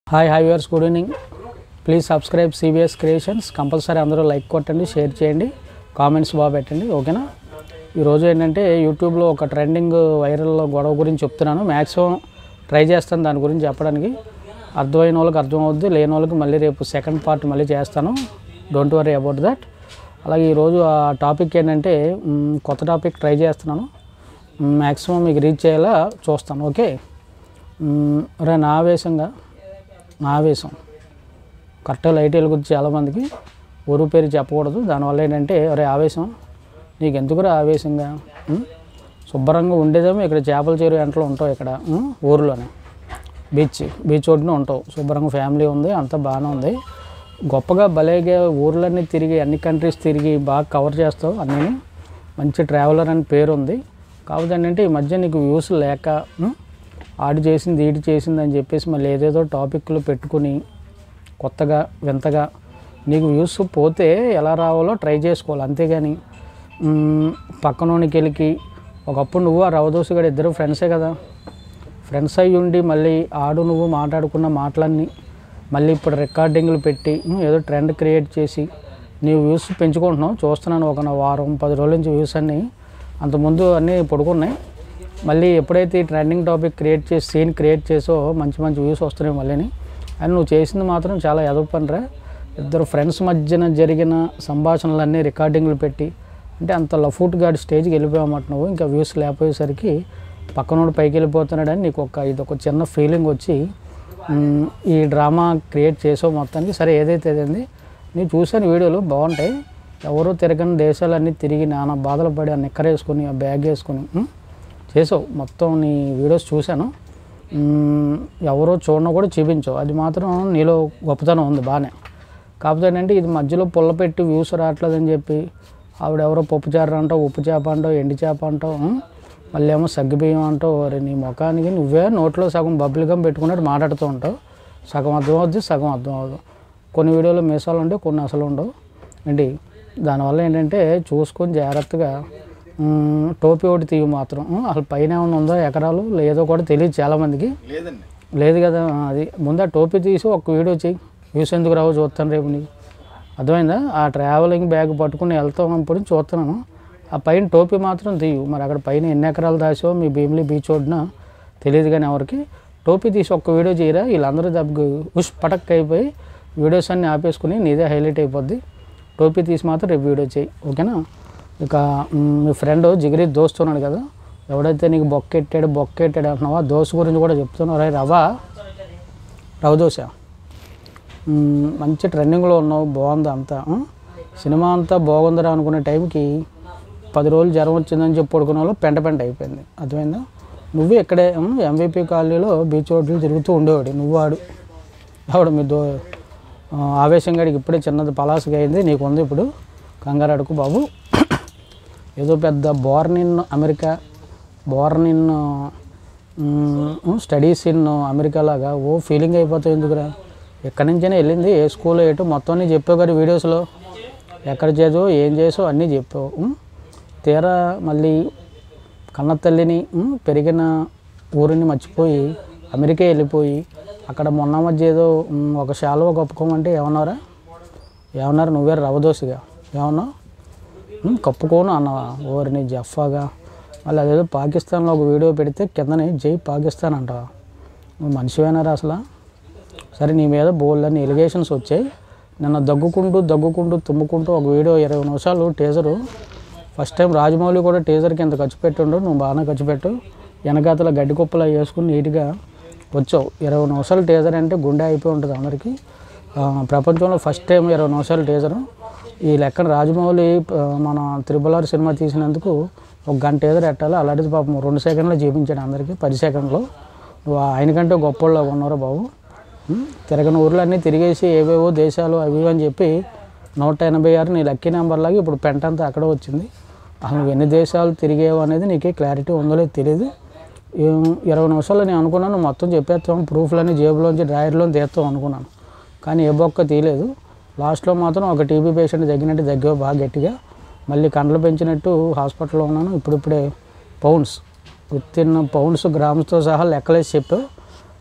Hi hi viewers good evening please subscribe CBS creations compulsory అందరూ like కొట్టండి share చేయండి comments బాగా పెట్టండి ఓకేనా ఈరోజు ఏంటంటే యూట్యూబ్లో ఒక ట్రెండింగ్ వైరల్ గొడవ గురించి చెప్తున్నాను మ్యాక్సిమం ట్రై చేస్తాను దాని గురించి చెప్పడానికి అర్థమైన వాళ్ళకి అర్థం అవుద్ది లేని వాళ్ళకి మళ్ళీ రేపు సెకండ్ పార్ట్ మళ్ళీ చేస్తాను డోంట్ వరీ అబౌట్ దట్ అలాగే ఈరోజు ఆ టాపిక్ ఏంటంటే మ్, కొత్త టాపిక్ ట్రై చేస్తున్నాను మ్యాక్సిమం మీకు రీచ్ అయ్యేలా చూస్తాను ఓకే మ్, రే నా ఆవేశంగా నా ఆవేశం కరెక్ట్గా లైట్ వెలుగుద్ది చాలామందికి ఊరు పేరు చెప్పకూడదు దానివల్ల ఏంటంటే ఒరే ఆవేశం నీకు ఎందుకురా ఆవేశంగా ఉం? శుభ్రంగా ఉండేదేమో ఇక్కడ చేపల చెరువు ఎంటలో ఉంటావు ఇక్కడ ఉం? ఊర్లోనే బీచ్ బీచ్ ఒడ్డున ఉంటావు శుభ్రంగా ఫ్యామిలీ ఉంది అంతా బాగానే ఉంది గొప్పగా భలేగా ఊర్లన్నీ తిరిగి అన్ని కంట్రీస్ తిరిగి బాగా కవర్ చేస్తావు అన్నీ మంచి ట్రావెలర్ అని పేరు ఉంది కాకపోతే ఏంటంటే ఈ మధ్య నీకు వ్యూస్ లేక ఉం? ఆడు చేసింది ఈడు చేసింది అని చెప్పేసి మళ్ళీ ఏదేదో టాపిక్లు పెట్టుకుని కొత్తగా వింతగా నీకు వ్యూస్ పోతే ఎలా రావాలో ట్రై చేసుకోవాలి అంతేగాని మ్, పక్కనోనికి వెళ్ళి ఒకప్పుడు నువ్వు ఆ రవదోసు గడ ఇద్దరు ఫ్రెండ్సే కదా ఫ్రెండ్స్ అయ్యి ఉండి మళ్ళీ ఆడు నువ్వు మాట్లాడుకున్న మాటలన్నీ మళ్ళీ ఇప్పుడు రికార్డింగ్లు పెట్టి మ్, ఏదో ట్రెండ్ క్రియేట్ చేసి నీ వ్యూస్ పెంచుకుంటున్నావు చూస్తున్నాను ఒక నా వారం పది రోజుల నుంచి వ్యూస్ అన్నీ అంతకుముందు అన్నీ పడుకున్నాయి మళ్ళీ ఎప్పుడైతే ఈ ట్రెండింగ్ టాపిక్ క్రియేట్ చేసి సీన్ క్రియేట్ చేసో మంచి మంచి వ్యూస్ వస్తున్నాయి మళ్ళీని అండ్ నువ్వు చేసింది మాత్రం చాలా ఎదవ పనిరా ఇద్దరు ఫ్రెండ్స్ మధ్యన జరిగిన సంభాషణలన్నీ రికార్డింగ్లు పెట్టి అంటే అంత లఫూట్ గాడి స్టేజ్కి వెళ్ళిపోయామట నువ్వు ఇంకా వ్యూస్ లేకపోయేసరికి పక్కనోడు పైకి వెళ్ళిపోతున్నాడని నీకు ఒక ఇది ఒక చిన్న ఫీలింగ్ వచ్చి మ్, ఈ డ్రామా క్రియేట్ చేసావు మొత్తానికి సరే ఏదైతే అదేంది నేను చూసాను వీడియోలు బాగుంటాయి ఎవరో తిరగని దేశాలన్నీ తిరిగి నానా బాధలు పడి ఆ నిక్కర్ వేసుకొని ఆ బ్యాగ్ వేసుకొని మ్, చేసావు మొత్తం నీ వీడియోస్ చూశాను మ్, ఎవరో చూడడం కూడా చూపించావు అది మాత్రం నీలో గొప్పతనం ఉంది బాగానే కాకపోతే ఏంటంటే ఇది మధ్యలో పుల్ల పెట్టి వ్యూస్ రావట్లేదని చెప్పి ఆవిడ ఎవరో పప్పు చారు అంటావు ఉప్పు చేప అంటావు ఎండి చేప అంటావు ఉం? మళ్ళీ ఏమో సగ్గుబియ్యం అంటావు మరి నీ ముఖానికి నువ్వే నోట్లో సగం బబ్బుల్ గమ్ పెట్టుకున్నట్టు మాట్లాడుతూ ఉంటావు సగం అర్థం అవుద్ది సగం అర్థం అవ్వదు కొన్ని వీడియోలో మీసాలు ఉంటాయి కొన్ని అసలు ఉండవు ఏంటి దానివల్ల ఏంటంటే చూసుకొని జాగ్రత్తగా ఉమ్, టోపీ ఒకటి తీయు మాత్రం ఉం? అసలు పైన ఏమైనా ఉందో ఎకరాలు లేదో కూడా తెలియదు చాలామందికి లేదండి లేదు కదా అది ముందు ఆ టోపీ తీసి ఒక వీడియో చెయ్యి వ్యూస్ ఎందుకు రావు చూస్తాను రేపు నీకు అర్థమైందా ఆ ట్రావెలింగ్ బ్యాగ్ పట్టుకుని వెళ్తాం అప్పుడు చూస్తున్నాను ఆ పైన టోపీ మాత్రం తీయు మరి అక్కడ పైన ఎన్ని ఎకరాలు దాసో మీ భీమిలి బీచ్ ఒడ్డున తెలియదు కానీ ఎవరికి టోపీ తీసి ఒక్క వీడియో చేయరా వీళ్ళందరూ దెబ్బకు ఉష్ పటక్ అయిపోయి వీడియోస్ అన్నీ ఆపేసుకుని నీదే హైలైట్ అయిపోద్ది టోపీ తీసి మాత్రం రేపు వీడియో చేయి ఓకేనా ఇక మ్, మీ ఫ్రెండ్ జిగిరి దోస్త్ ఉన్నాడు కదా ఎవడైతే నీకు బొక్కెట్టాడు బొక్కెట్టాడు అంటున్నావో ఆ దోస్త్ గురించి కూడా చెప్తున్నావు రే రవా రవ దోశ మ్, మంచి ట్రెండింగ్లో ఉన్నావు బాగుంది అంతా ఆ? సినిమా అంతా బాగుందిరా అనుకునే టైంకి పది రోజులు జ్వరం వచ్చిందని చెప్పి పడుకున్న వాళ్ళు పెంట పెంట అయిపోయింది అర్థమైందా నువ్వు ఇక్కడే ఎంవిపి కాలనీలో బీచ్ రోడ్లు తిరుగుతూ ఉండేవాడు నువ్వు వాడు ఆవిడ మీ దో ఆ, ఆవేశంగాడికి ఇప్పుడే చిన్నది పలాసగా అయింది నీకు ఉంది ఇప్పుడు కంగారు అడుగు బాబు ఏదో పెద్ద born in America born in studies in America లాగా ఓ ఫీలింగ్ అయిపోతావు ఎందుకురా ఎక్కడి నుంచైనా వెళ్ళింది ఏ స్కూల్ ఏటో మొత్తం అన్నీ చెప్పావు కదా వీడియోస్లో ఎక్కడ చేసావు ఏం చేసావు అన్నీ చెప్పావు ఉం? తీరా మళ్ళీ కన్న తల్లిని ఉం, పెరిగిన ఊరిని మర్చిపోయి అమెరికా వెళ్ళిపోయి అక్కడ మొన్న మధ్య ఏదో ఉం, ఒక శాలువ కప్పుకోమంటే ఏమన్నారా ఏమన్నారు నువ్వే రవదోసిగా ఏమన్నావు ఉం, కప్పుకోను అన్నవా ఓరిని జఫాగా మళ్ళీ అదేదో పాకిస్తాన్లో ఒక వీడియో పెడితే కిందనే జై పాకిస్తాన్ అంటావా నువ్వు మనిషివేనారా అసలు సరే నీ మీద బోల్డ్ అని ఎలిగేషన్స్ వచ్చాయి నిన్న దగ్గుకుంటూ దగ్గుకుంటూ తుమ్ముకుంటూ ఒక వీడియో ఇరవై నిమిషాలు టీజరు ఫస్ట్ టైం రాజమౌళి కూడా టీజర్కి ఇంత ఖర్చు పెట్టుండు నువ్వు బాగానే ఖర్చు పెట్టు వెనకాతల గడ్డి కుప్పలా వేసుకుని నీట్గా వచ్చావు ఇరవై నిమిషాలు టీజర్ అంటే గుండె అయిపోయి ఉంటుంది అందరికీ ఆ, ప్రపంచంలో ఫస్ట్ టైం ఇరవై నిమిషాలు టీజరు ఈ లెక్కన రాజమౌళి ఆ, మన త్రిబుల్ ఆర్ సినిమా తీసినందుకు ఒక గంట టీజర్ ఎట్టాలి అలాంటిది పాపం రెండు సెకండ్లో చూపించాడు అందరికీ పది సెకండ్లో నువ్వు ఆయనకంటే గొప్పవాళ్ళు ఉన్నారు బాబు ఉం? తిరగని ఊర్లన్నీ తిరిగేసి ఏవేవో దేశాలు అవి ఇవి అని చెప్పి నూట ఎనభై ఆరు నీ లక్కీ నెంబర్ లాగా ఇప్పుడు పెంట అంతా అక్కడ వచ్చింది అసలు నువ్వు ఎన్ని దేశాలు తిరిగేవు అనేది నీకే క్లారిటీ ఉందో లేదో తెలియదు ఏం- ఇరవై నిమిషాల్లో నేను అనుకున్నాను మొత్తం చెప్పేస్తాం ప్రూఫ్లన్నీ జేబులోంచి డ్రాయర్లో తీస్తాం అనుకున్నాను కానీ ఏ బొక్క తీయలేదు లాస్ట్లో మాత్రం ఒక టీబీ పేషెంట్ తగ్గినట్టు తగ్గావు బాగా గట్టిగా మళ్ళీ కండ్లు పెంచినట్టు హాస్పిటల్లో ఉన్నాను ఇప్పుడిప్పుడే పౌండ్స్ విత్ ఇన్ పౌండ్స్ గ్రామ్స్తో సహా లెక్కలేసి చెప్పావు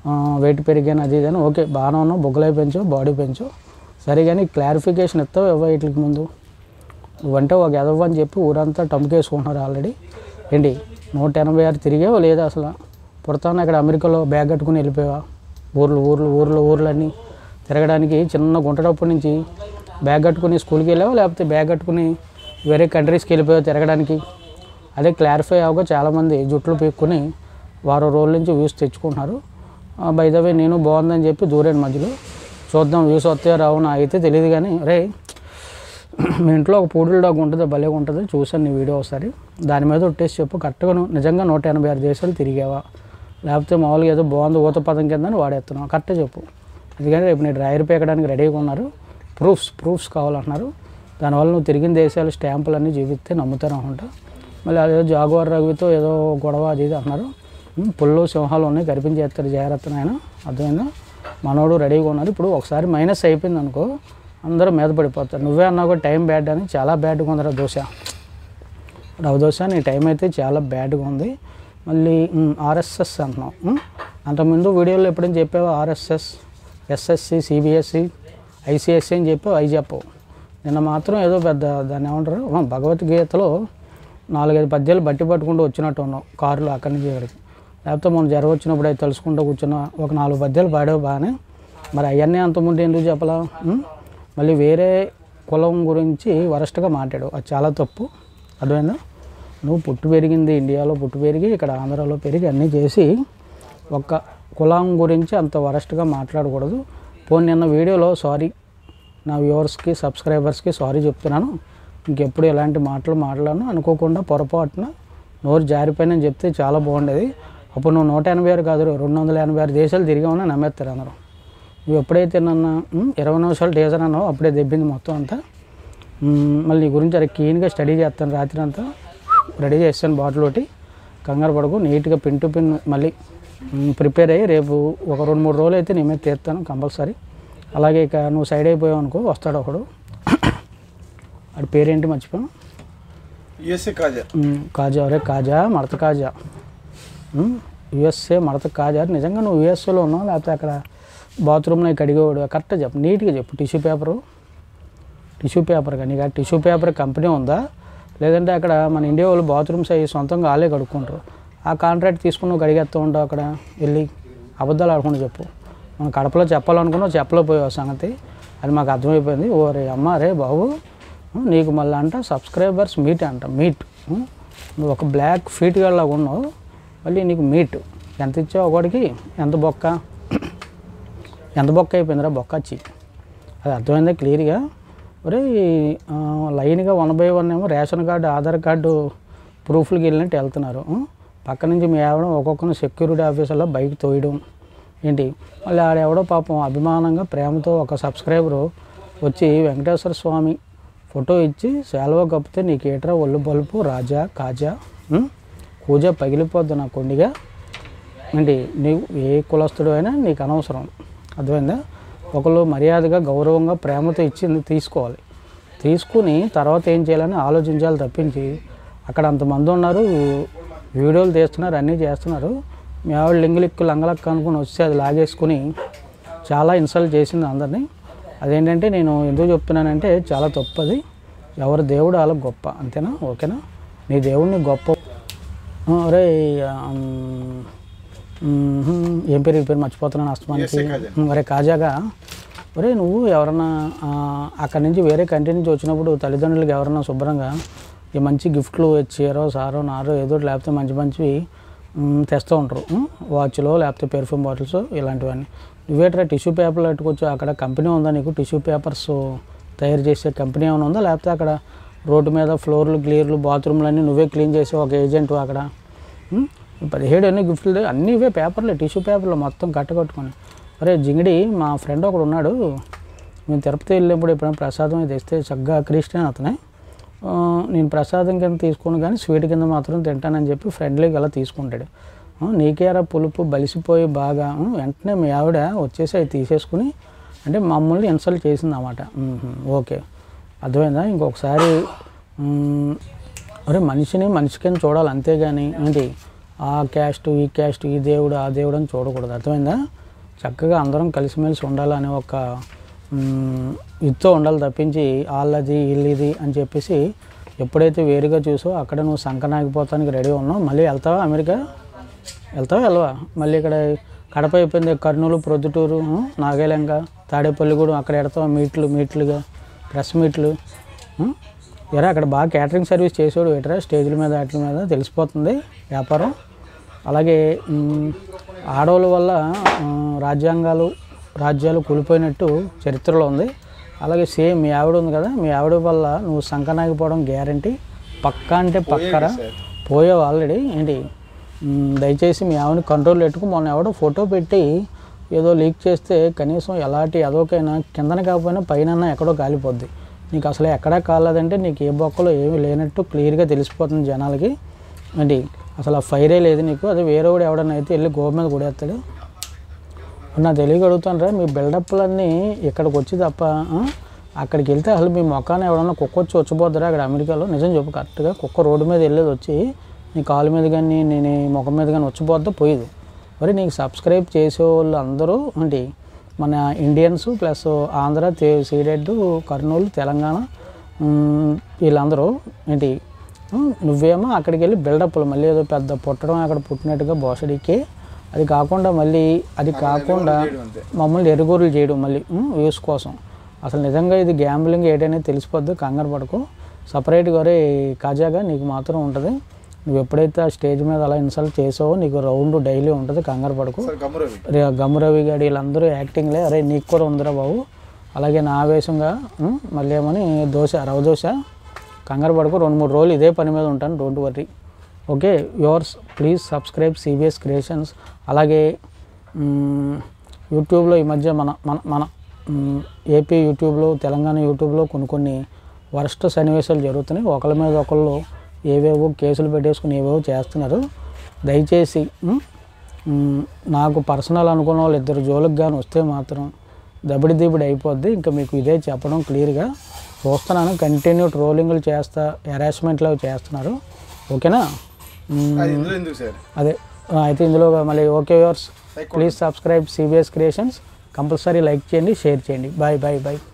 వెయిట్ పెరిగాను అది ఇదని ఓకే బాగానే ఉన్నావు బొగ్గలై పెంచు బాడీ పెంచు సరే కానీ క్లారిఫికేషన్ ఇస్తావు ఇవ్వ వీటికి ముందు నువ్వంటే ఒక ఎదవ అని చెప్పి ఊరంతా టమ్కేసుకుంటున్నారు ఆల్రెడీ ఏంటి నూట ఎనభై ఆరు తిరిగావో లేదా అసలు పుడతాను అక్కడ అమెరికాలో బ్యాగ్ కట్టుకుని వెళ్ళిపోయావా ఊర్లు ఊర్లు ఊర్లు ఊర్లన్నీ తిరగడానికి చిన్న గుంటడప్పటి నుంచి బ్యాగ్ కట్టుకుని స్కూల్కి వెళ్ళావా లేకపోతే బ్యాగ్ కట్టుకుని వేరే కంట్రీస్కి వెళ్ళిపోయావు తిరగడానికి అదే క్లారిఫై అవ్వగా చాలామంది జుట్లు పీక్కుని వారం రోజుల నుంచి వ్యూస్ తెచ్చుకుంటున్నారు బైదవే నేను బాగుందని చెప్పి దూరాను మధ్యలో చూద్దాం వ్యూస్ వస్తాయో రావు అయితే తెలియదు కానీ రే మీ ఇంట్లో ఒక పూడుల డాగ్ ఉంటుంది భలే ఉంటుంది చూసాను నీ వీడియో ఒకసారి దాని మీద ఒట్టేసి చెప్పు కరెక్ట్గా నువ్వు నిజంగా నూట ఎనభై ఆరు దేశాలు తిరిగావా లేకపోతే మామూలుగా ఏదో బాగుంది ఊత పదం కింద అని వాడేస్తున్నావు కరెక్టే చెప్పు అందుకని రేపు నేను డ్రైవర్ పేకడానికి రెడీగా ఉన్నారు ప్రూఫ్స్ ప్రూఫ్స్ కావాలంటున్నారు దానివల్ల నువ్వు తిరిగిన దేశాలు స్టాంపులు అన్నీ చూపిస్తే నమ్ముతారు అనుకుంటా మళ్ళీ అదేదో జాగువార్ రవితో ఏదో గొడవ అది ఇది అంటున్నారు ఉమ్, పుల్లు సింహాలు ఉన్నాయి కనిపించేస్తారు జాగ్రత్త నాయన అర్థమైందా మనోడు రెడీగా ఉన్నారు ఇప్పుడు ఒకసారి మైనస్ అయిపోయింది అనుకో అందరూ మీద పడిపోతారు నువ్వే అన్నావు కూడా టైం బ్యాడ్ అని చాలా బ్యాడ్గా ఉందిరా దోశ రవ దోశ నీ టైం అయితే చాలా బ్యాడ్గా ఉంది మళ్ళీ ఆర్ఎస్ఎస్ అంటున్నావు ఉమ్, అంతకుముందు వీడియోలో ఎప్పుడైనా చెప్పావు ఆర్ఎస్ఎస్ ఎస్ఎస్సి సిబిఎస్సి ఐసిఎస్సి అని చెప్పావు అవి చెప్పవు నిన్న మాత్రం ఏదో పెద్ద దాన్ని ఏమంటారు ఆ, భగవద్గీతలో నాలుగైదు పద్యాలు బట్టి పట్టుకుంటూ వచ్చినట్టు ఉన్నావు కారులో అక్కడి నుంచి ఇక్కడికి లేకపోతే మనం జ్వరం వచ్చినప్పుడు అయితే తెలుసుకుంటూ కూర్చున్న ఒక నాలుగు పద్యాలు పాడావు బాగానే మరి అవన్నీ అంతకుముందు ఎందుకు చెప్పలా ఉం? మళ్ళీ వేరే కులం గురించి వరస్ట్గా మాట్లాడు అది చాలా తప్పు అర్థమైందా నువ్వు పుట్టు పెరిగింది ఇండియాలో పుట్టు పెరిగి ఇక్కడ ఆంధ్రాలో పెరిగి అన్నీ చేసి ఒక కులం గురించి అంత వరస్ట్గా మాట్లాడకూడదు పోనీ నిన్న వీడియోలో సారీ నా వ్యూవర్స్కి సబ్స్క్రైబర్స్కి సారీ చెప్తున్నాను ఇంకెప్పుడు ఇలాంటి మాటలు మాట్లాడను అనుకోకుండా పొరపాటున నోరు జారిపోయినని చెప్తే చాలా బాగుండేది అప్పుడు నువ్వు నూట ఎనభై ఆరు కాదు రెండు వందల ఎనభై ఆరు దేశాలు తిరిగామని నమ్మేస్తారు అందరూ నువ్వు ఎప్పుడైతే నన్ను ఉమ్, ఇరవై నిమిషాలు టీజర్ అన్నావు అప్పుడే దెబ్బింది మొత్తం అంతా ఉమ్, మళ్ళీ నీ గురించి అది క్లీన్గా స్టడీ చేస్తాను రాత్రి అంతా రెడీ చేస్తాను బాటిల్ ఒకటి కంగారు పడకు నీట్గా పిన్ టు పిన్ మళ్ళీ ఉమ్, ప్రిపేర్ అయ్యి రేపు ఒక రెండు మూడు రోజులు అయితే నీ మీద తీస్తాను కంపల్సరీ అలాగే ఇక నువ్వు సైడ్ అయిపోయావు అనుకో వస్తాడు ఒకడు వాడి పేరేంటి మర్చిపోయాను యుఎస్ఏ కాజా ఉమ్, కాజా ఒరే కాజా మడత కాజా ఉమ్, యుఎస్ఏ మడత కాజా నిజంగా నువ్వు యుఎస్ఏలో ఉన్నావు లేకపోతే అక్కడ బాత్రూంలో కడిగేవాడు కరెక్ట్గా చెప్పు నీట్గా చెప్పు టిష్యూ పేపరు టిష్యూ పేపర్ కానీ ఇక టిష్యూ పేపర్ కంపెనీ ఉందా లేదంటే అక్కడ మన ఇండియా వాళ్ళు బాత్రూమ్స్ అవి సొంతంగా వాళ్ళే కడుక్కుంటారు ఆ కాంట్రాక్ట్ తీసుకుని నువ్వు కడిగేస్తూ ఉంటావు అక్కడ వెళ్ళి అబద్ధాలు ఆడకుండా చెప్పు మనం కడపలో చెప్పాలనుకున్నావు చెప్పలేకపోయావు సంగతి అది మాకు అర్థమైపోయింది ఓ రే అమ్మ రే బాబు నీకు మళ్ళీ అంట సబ్స్క్రైబర్స్ మీట్ అంట మీట్ నువ్వు ఒక బ్లాక్ ఫీట్ లాగా ఉన్నావు మళ్ళీ నీకు మీట్ ఎంత ఇచ్చావు ఒకటికి ఎంత బొక్క ఎంత బొక్క అయిపోయిందిరా బొక్క వచ్చి అది అర్థమైందా క్లియర్గా ఒరే ఆ, లైన్గా వన్ బై వన్ ఏమో రేషన్ కార్డు ఆధార్ కార్డు ప్రూఫ్లకి వెళ్ళినట్టు వెళ్తున్నారు ఆ? పక్క నుంచి మీ ఆవిడ ఒక్కొక్కరిని సెక్యూరిటీ ఆఫీసర్లో బైక్ తోయడం ఏంటి మళ్ళీ ఆడెవడో పాపం అభిమానంగా ప్రేమతో ఒక సబ్స్క్రైబరు వచ్చి వెంకటేశ్వర స్వామి ఫోటో ఇచ్చి సెలవు కప్పితే నీకు ఏట్రా ఒళ్ళు బలుపు రాజా కాజా ఉం? కూజ పగిలిపోద్ది నా కొండిగా ఏంటి నీవు ఏ కులస్తుడు అయినా నీకు అనవసరం అర్థమైందా ఒకళ్ళు మర్యాదగా గౌరవంగా ప్రేమతో ఇచ్చింది తీసుకోవాలి తీసుకుని తర్వాత ఏం చేయాలని ఆలోచించాలి తప్పించి అక్కడ అంతమంది ఉన్నారు వీడియోలు తీస్తున్నారు అన్నీ చేస్తున్నారు మీ ఆవిడ లింగులిక్కు లంగలక్క అనుకుని వచ్చి అది లాగేసుకుని చాలా ఇన్సల్ట్ చేసింది అందరినీ అదేంటంటే నేను ఎందుకు చెప్తున్నానంటే చాలా తప్పది ఎవరి దేవుడు వాళ్ళ గొప్ప అంతేనా ఓకేనా నీ దేవుడిని గొప్ప ఆ, అరే ఆమ్, మ్మ్, ఏం పేరు ఈ పేరు మర్చిపోతున్నాను అస్తమానికి ఎస్ఏ కాజా. మ్మ్, అరే కాజాగా ఒరే నువ్వు ఎవరన్నా ఆ, అక్కడి నుంచి వేరే కంట్రీ నుంచి వచ్చినప్పుడు తల్లిదండ్రులకి ఎవరన్నా శుభ్రంగా ఈ మంచి గిఫ్ట్లు చీరో సారో నారో ఏదో ఒకటి లేకపోతే మంచి మంచివి మ్మ్, తెస్తూ ఉంటారు మ్మ్, వాచ్లో లేకపోతే పెర్ఫ్యూమ్ బాటిల్స్ ఇలాంటివన్నీ నువ్వేట్రా టిష్యూ పేపర్లు పెట్టుకోవచ్చు అక్కడ కంపెనీ ఉందా నీకు టిష్యూ పేపర్స్ తయారు చేసే కంపెనీ ఏమైనా ఉందా లేకపోతే అక్కడ రోడ్డు మీద ఫ్లోర్లు క్లియర్లు బాత్రూమ్లు అన్నీ నువ్వే క్లీన్ చేసే ఒక ఏజెంట్ అక్కడ ఉం? ఈ పదిహేడు అన్ని గిఫ్ట్లు అన్నీ ఇవే పేపర్లు టిష్యూ పేపర్లు మొత్తం కట్టకట్టుకొని అరే జింగిడి మా ఫ్రెండ్ ఒకడు ఉన్నాడు మేము తిరుపతి వెళ్ళినప్పుడు ఎప్పుడైనా ప్రసాదం అది తెస్తే చక్కగా క్రిస్టియన్ అతనే ఆ, నేను ప్రసాదం కింద తీసుకోను కానీ స్వీట్ కింద మాత్రం తింటానని చెప్పి ఫ్రెండ్లీగా అలా తీసుకుంటాడు ఆ, నీకేరా పులుపు బలిసిపోయి బాగా ఆ, వెంటనే మీ ఆవిడ వచ్చేసి అవి తీసేసుకుని అంటే మమ్మల్ని ఇన్సల్ట్ చేసింది అన్నమాట ఓకే అర్థమైందా ఇంకొకసారి మ్, అరే మనిషిని మనిషి కింద చూడాలి అంతేగాని ఏంటి ఆ క్యాస్ట్ ఈ క్యాస్ట్ ఈ దేవుడు ఆ దేవుడు అని చూడకూడదు అర్థమైందా చక్కగా అందరం కలిసిమెలిసి ఉండాలనే ఒక మ్, ఇదితో ఉండాలి తప్పించి వాళ్ళది వీళ్ళది అని చెప్పేసి ఎప్పుడైతే వేరుగా చూసో అక్కడ నువ్వు సంకనాగిపోతానికి రెడీ ఉన్నావు మళ్ళీ వెళ్తావా అమెరికా వెళ్తావా వెళ్ళవా మళ్ళీ ఇక్కడ కడప అయిపోయింది కర్నూలు ప్రొద్దుటూరు ఆ, నాగేలంక తాడేపల్లిగూడెం అక్కడ ఎడతావా మీట్లు మీట్లుగా ప్రెస్ మీట్లు ఆ? ఎరా అక్కడ బాగా క్యాటరింగ్ సర్వీస్ చేసేవాడు ఎటరా స్టేజ్ల మీద వాటి మీద తెలిసిపోతుంది వ్యాపారం అలాగే మ్, ఆడవాళ్ళ వల్ల ఆ, రాజ్యాంగాలు రాజ్యాలు కూలిపోయినట్టు చరిత్రలో ఉంది అలాగే సేమ్ మీ ఆవిడ ఉంది కదా మీ ఆవిడ వల్ల నువ్వు సంకనాగిపోవడం గ్యారంటీ పక్కా అంటే పక్కరా పోయావు ఆల్రెడీ ఏంటి మ్, దయచేసి మీ ఆవిడని కంట్రోల్ పెట్టుకు మొన్న ఎవడో ఫోటో పెట్టి ఏదో లీక్ చేస్తే కనీసం ఎలాంటి అదొకైనా కిందన కాకపోయినా పైన ఎక్కడో కాలిపోద్ది నీకు అసలు ఎక్కడా కాలేదంటే నీకు ఏ బొక్కలో ఏమీ లేనట్టు క్లియర్గా తెలిసిపోతుంది జనాలకి ఏంటి అసలు ఆ ఫైరే లేదు నీకు అదే వేరే వాడు ఎవడన్నా అయితే వెళ్ళి గోపు మీద కొడేస్తాడు నా తెలియక అడుగుతాను మీ బిల్డప్లన్నీ ఇక్కడికి వచ్చి తప్ప ఆ? అక్కడికి వెళ్తే అసలు మీ మొఖాన్ని ఎవడన్నా కుక్క వచ్చి వచ్చిపోద్దురా అక్కడ అమెరికాలో నిజం చెప్పు కరెక్ట్గా కుక్క రోడ్డు మీద వెళ్ళేది వచ్చి నీ కాలు మీద కానీ నీ ముఖం మీద కానీ వచ్చిపోద్దా పోయేది మరి నీకు సబ్స్క్రైబ్ చేసే వాళ్ళు అందరూ ఏంటి మన ఇండియన్స్ ప్లస్ ఆంధ్ర తే సీడెడ్ కర్నూలు తెలంగాణ ఉమ్, వీళ్ళందరూ ఏంటి ఉమ్, నువ్వేమో అక్కడికి వెళ్ళి బిల్డప్లు మళ్ళీ ఏదో పెద్ద పుట్టడం అక్కడ పుట్టినట్టుగా బోసడికి అది కాకుండా మళ్ళీ అది కాకుండా మమ్మల్ని ఎరుగురులు చేయడం మళ్ళీ వ్యూస్ కోసం అసలు నిజంగా ఇది గ్యాంబ్లింగ్ ఏటనేది తెలిసిపోద్ది కంగారు పడకు సపరేట్గా ఒరే కాజాగా నీకు మాత్రం ఉంటుంది నువ్వు ఎప్పుడైతే ఆ స్టేజ్ మీద అలా ఇన్సల్ట్ చేసావో నీకు రౌండ్ డైలీ ఉంటుంది కంగారు పడకు సార్ గమరవి రే గమ్మురవి గాడి వీళ్ళందరూ యాక్టింగ్లే అరే నీకు కూడా ఉందిరా బాబు అలాగే నా ఆవేశంగా ఉం, మళ్ళీ ఏమని దోశ రవ దోశ కంగారు పడుకో రెండు మూడు రోజులు ఇదే పని మీద ఉంటాను don't worry okay viewers please subscribe CBS creations అలాగే మ్, యూట్యూబ్లో ఈ మధ్య మన మన మన మ్, ఏపీ యూట్యూబ్లో తెలంగాణ యూట్యూబ్లో కొన్ని కొన్ని వరస్ట్ సన్నివేశాలు జరుగుతున్నాయి ఒకళ్ళ మీద ఒకళ్ళు ఏవేవో కేసులు పెట్టేసుకుని ఏవేవో చేస్తున్నారు దయచేసి మ్, మ్, నాకు పర్సనల్ అనుకున్న వాళ్ళు ఇద్దరు జోలికి కానీ వస్తే మాత్రం దబిడి దిబిడి అయిపోద్ది ఇంకా మీకు ఇదే చెప్పడం క్లియర్గా చూస్తున్నాను కంటిన్యూ ట్రోలింగ్లు చేస్తా హెరాస్మెంట్లు అవి చేస్తున్నారు ఓకేనా మ్, అది ఇందులో ఎందుకు సార్ అదే ఆ, అయితే ఇందులో మళ్ళీ okay viewers please subscribe CBS creations compulsory like చేయండి షేర్ చేయండి బాయ్ బాయ్ బాయ్